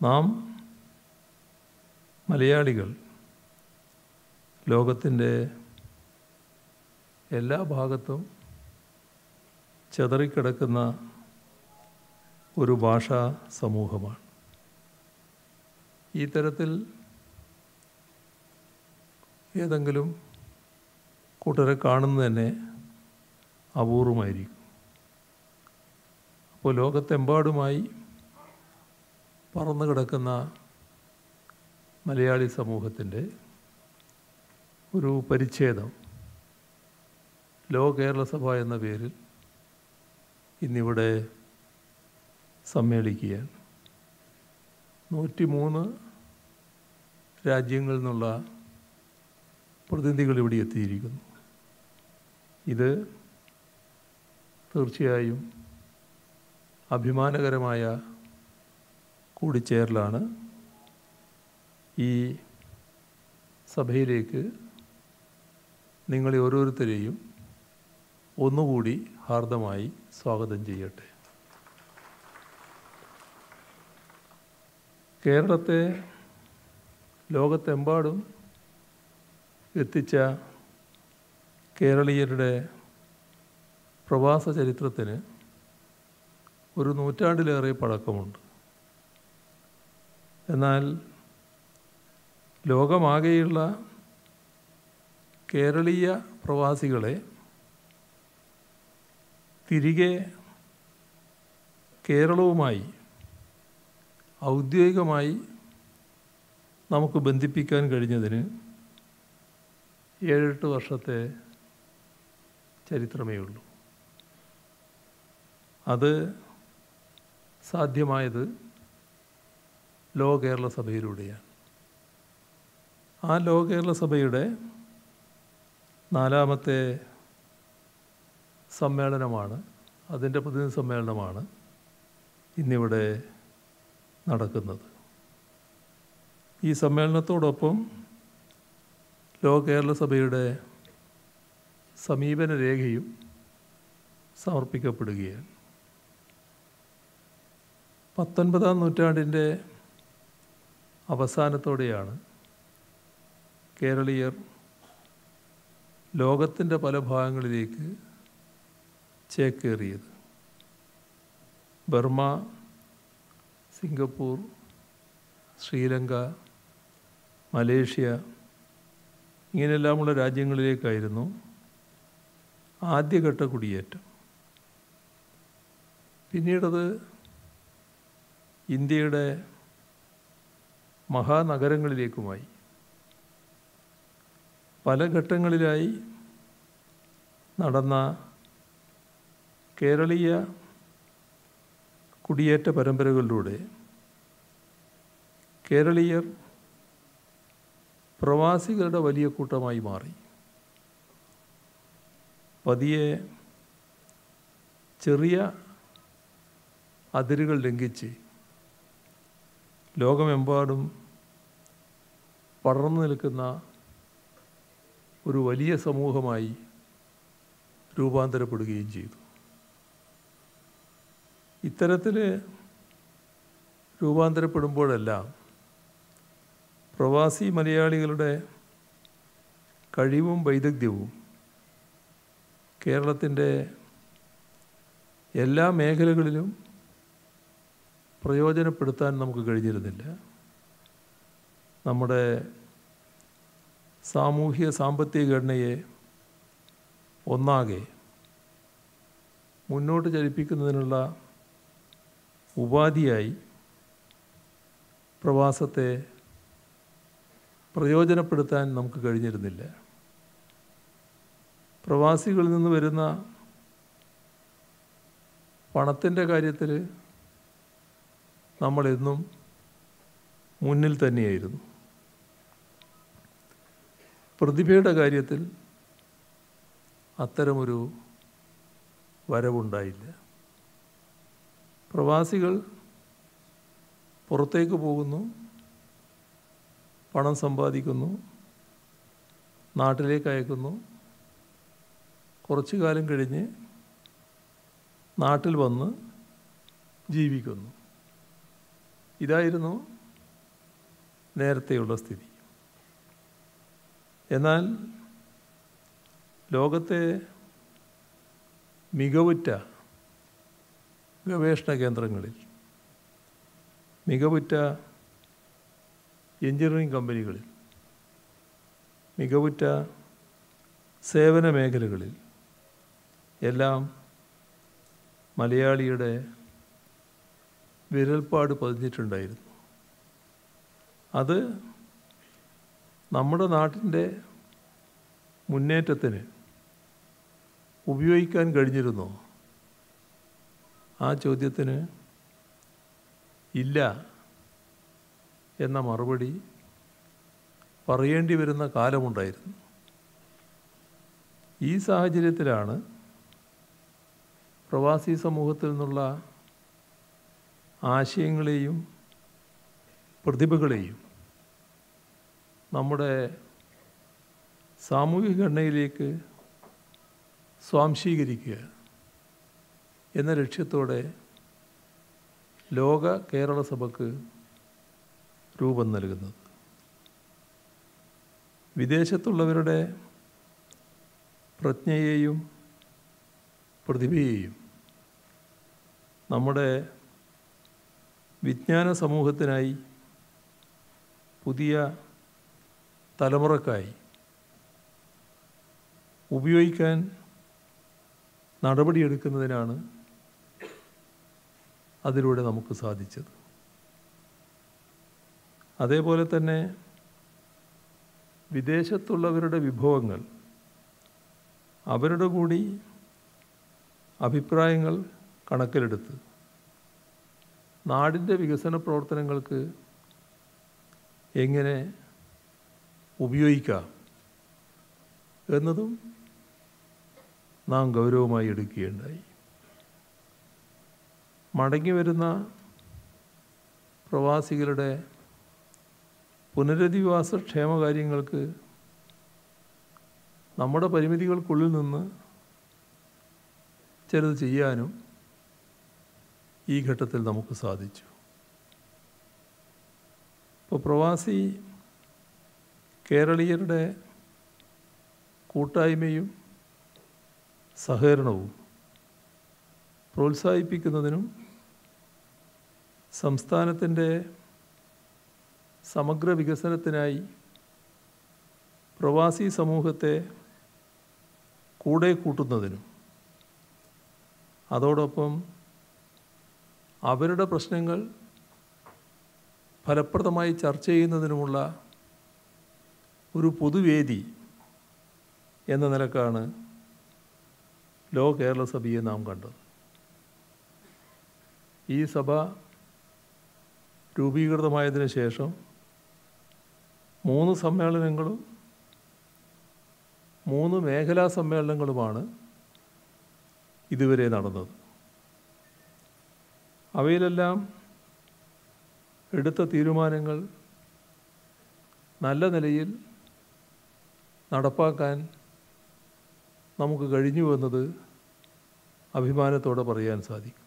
നാം മലയാളികൾ ലോകത്തിൻ്റെ എല്ലാ ഭാഗത്തും ചെതറിക്കിടക്കുന്ന ഒരു ഭാഷാ സമൂഹമാണ് ഈ തരത്തിൽ ഏതെങ്കിലും കൂട്ടരെ കാണുന്നത് തന്നെ അപൂർവമായിരിക്കും അപ്പോൾ ലോകത്തെമ്പാടുമായി പറന്നു കിടക്കുന്ന മലയാളി സമൂഹത്തിൻ്റെ ഒരു പരിച്ഛേദം ലോ കേരള സഭ എന്ന പേരിൽ ഇന്നിവിടെ സമ്മേളിക്കുകയാണ് നൂറ്റിമൂന്ന് രാജ്യങ്ങളിൽ നിന്നുള്ള പ്രതിനിധികൾ ഇവിടെ എത്തിയിരിക്കുന്നു ഇത് തീർച്ചയായും അഭിമാനകരമായ കൂടിച്ചേരലാണ് ഈ സഭയിലേക്ക് നിങ്ങളെ ഓരോരുത്തരെയും ഒന്നുകൂടി ഹാർദമായി സ്വാഗതം ചെയ്യട്ടെ കേരളത്തെ ലോകത്തെമ്പാടും എത്തിച്ച കേരളീയരുടെ പ്രവാസ ചരിത്രത്തിന് ഒരു നൂറ്റാണ്ടിലേറെ പഴക്കമുണ്ട് എന്നാൽ ലോകമാകെയുള്ള കേരളീയ പ്രവാസികളെ തിരികെ കേരളവുമായി ഔദ്യോഗികമായി നമുക്ക് ബന്ധിപ്പിക്കാൻ കഴിഞ്ഞതിന് ഏഴെട്ട് വർഷത്തെ ചരിത്രമേ ഉള്ളൂ അത് സാധ്യമായത് ലോ കേരള സഭയിലൂടെയാണ് ആ ലോ കേരള സഭയുടെ നാലാമത്തെ സമ്മേളനമാണ് അതിൻ്റെ പ്രതിനിധി സമ്മേളനമാണ് ഇന്നിവിടെ നടക്കുന്നത് ഈ സമ്മേളനത്തോടൊപ്പം ലോ കേരള സഭയുടെ സമീപന രേഖയും സമർപ്പിക്കപ്പെടുകയാണ് പത്തൊൻപതാം നൂറ്റാണ്ടിൻ്റെ അവസാനത്തോടെയാണ് കേരളീയർ ലോകത്തിൻ്റെ പല ഭാഗങ്ങളിലേക്ക് ചേക്കേറിയത് ബർമ്മ സിംഗപ്പൂർ ശ്രീലങ്ക മലേഷ്യ ഇങ്ങനെയെല്ലാമുള്ള രാജ്യങ്ങളിലേക്കായിരുന്നു ആദ്യഘട്ട കുടിയേറ്റം പിന്നീടത് ഇന്ത്യയുടെ മഹാനഗരങ്ങളിലേക്കുമായി പല ഘട്ടങ്ങളിലായി നടന്ന കേരളീയ കുടിയേറ്റ പരമ്പരകളിലൂടെ കേരളീയർ പ്രവാസികളുടെ വലിയ കൂട്ടമായി മാറി പതിയെ ചെറിയ അതിരുകൾ ലംഘിച്ച് ലോകമെമ്പാടും പടർന്നു നിൽക്കുന്ന ഒരു വലിയ സമൂഹമായി രൂപാന്തരപ്പെടുകയും ചെയ്തു ഇത്തരത്തിൽ രൂപാന്തരപ്പെടുമ്പോഴെല്ലാം പ്രവാസി മലയാളികളുടെ കഴിവും വൈദഗ്ധ്യവും കേരളത്തിൻ്റെ എല്ലാ മേഖലകളിലും പ്രയോജനപ്പെടുത്താൻ നമുക്ക് കഴിഞ്ഞിരുന്നില്ല നമ്മുടെ സാമൂഹിക സാമ്പത്തിക ഘടനയെ ഒന്നാകെ മുന്നോട്ട് ചലിപ്പിക്കുന്നതിനുള്ള ഉപാധിയായി പ്രവാസത്തെ പ്രയോജനപ്പെടുത്താൻ നമുക്ക് കഴിഞ്ഞിരുന്നില്ല പ്രവാസികളിൽ നിന്ന് വരുന്ന പണത്തിൻ്റെ കാര്യത്തിൽ നമ്മളെന്നും മുന്നിൽ തന്നെയായിരുന്നു പ്രതിഭയുടെ കാര്യത്തിൽ അത്തരമൊരു വരവുണ്ടായില്ല പ്രവാസികൾ പുറത്തേക്ക് പോകുന്നു പണം സമ്പാദിക്കുന്നു നാട്ടിലേക്ക് അയക്കുന്നു കുറച്ചു കാലം കഴിഞ്ഞ് നാട്ടിൽ വന്ന് ജീവിക്കുന്നു ഇതായിരുന്നു നേരത്തെയുള്ള സ്ഥിതി എന്നാൽ ലോകത്തെ മികവുറ്റ ഗവേഷണ കേന്ദ്രങ്ങളിൽ മികവുറ്റ എഞ്ചിനീയറിംഗ് കമ്പനികളിൽ മികവുറ്റ സേവന മേഖലകളിൽ എല്ലാം മലയാളിയുടെ വിരൽപ്പാട് പതിഞ്ഞിട്ടുണ്ടായിരുന്നു അത് നമ്മുടെ നാട്ടിൻ്റെ മുന്നേറ്റത്തിന് ഉപയോഗിക്കാൻ കഴിഞ്ഞിരുന്നോ ആ ചോദ്യത്തിന് ഇല്ല എന്ന മറുപടി പറയേണ്ടി വരുന്ന കാലമുണ്ടായിരുന്നു ഈ സാഹചര്യത്തിലാണ് പ്രവാസി സമൂഹത്തിൽ നിന്നുള്ള ആശയങ്ങളെയും പ്രതിഭകളെയും നമ്മുടെ സാമൂഹിക ഘടനയിലേക്ക് സ്വാംശീകരിക്കുക എന്ന ലക്ഷ്യത്തോടെ ലോക കേരള സഭയ്ക്ക് രൂപം നൽകുന്നത് വിദേശത്തുള്ളവരുടെ പ്രജ്ഞയെയും പ്രതിഭയെയും നമ്മുടെ വിജ്ഞാന സമൂഹത്തിനായി പുതിയ തലമുറക്കായി ഉപയോഗിക്കാൻ നടപടിയെടുക്കുന്നതിനാണ് അതിലൂടെ നമുക്ക് സാധിച്ചത് അതേപോലെ തന്നെ വിദേശത്തുള്ളവരുടെ വിഭവങ്ങൾ അവരുടെ കൂടി അഭിപ്രായങ്ങൾ കണക്കിലെടുത്ത് നാടിൻ്റെ വികസന പ്രവർത്തനങ്ങൾക്ക് എങ്ങനെ ഉപയോഗിക്കാം എന്നതും നാം ഗൗരവമായി എടുക്കുകയുണ്ടായി മടങ്ങി വരുന്ന പ്രവാസികളുടെ പുനരധിവാസ ക്ഷേമകാര്യങ്ങൾക്ക് നമ്മുടെ പരിമിതികൾക്കുള്ളിൽ നിന്ന് ചിലത് ചെയ്യാനും ഈ ഘട്ടത്തിൽ നമുക്ക് സാധിച്ചു ഇപ്പോൾ പ്രവാസി കേരളീയരുടെ കൂട്ടായ്മയും സഹകരണവും പ്രോത്സാഹിപ്പിക്കുന്നതിനും സംസ്ഥാനത്തിൻ്റെ സമഗ്ര വികസനത്തിനായി പ്രവാസി സമൂഹത്തെ കൂടെ കൂട്ടുന്നതിനും അതോടൊപ്പം അവരുടെ പ്രശ്നങ്ങൾ ഫലപ്രദമായി ചർച്ച ചെയ്യുന്നതിനുമുള്ള ഒരു പൊതുവേദി എന്ന നിലക്കാണ് ലോ കേരള സഭയെ നാം കണ്ടത് ഈ സഭ രൂപീകൃതമായതിനു ശേഷം മൂന്ന് സമ്മേളനങ്ങളും മൂന്ന് മേഖലാ സമ്മേളനങ്ങളുമാണ് ഇതുവരെ നടന്നത് അവയിലെല്ലാം എടുത്ത തീരുമാനങ്ങൾ നല്ല നിലയിൽ നടപ്പാക്കാൻ നമുക്ക് കഴിഞ്ഞു എന്നത് അഭിമാനത്തോടെ പറയാൻ സാധിക്കും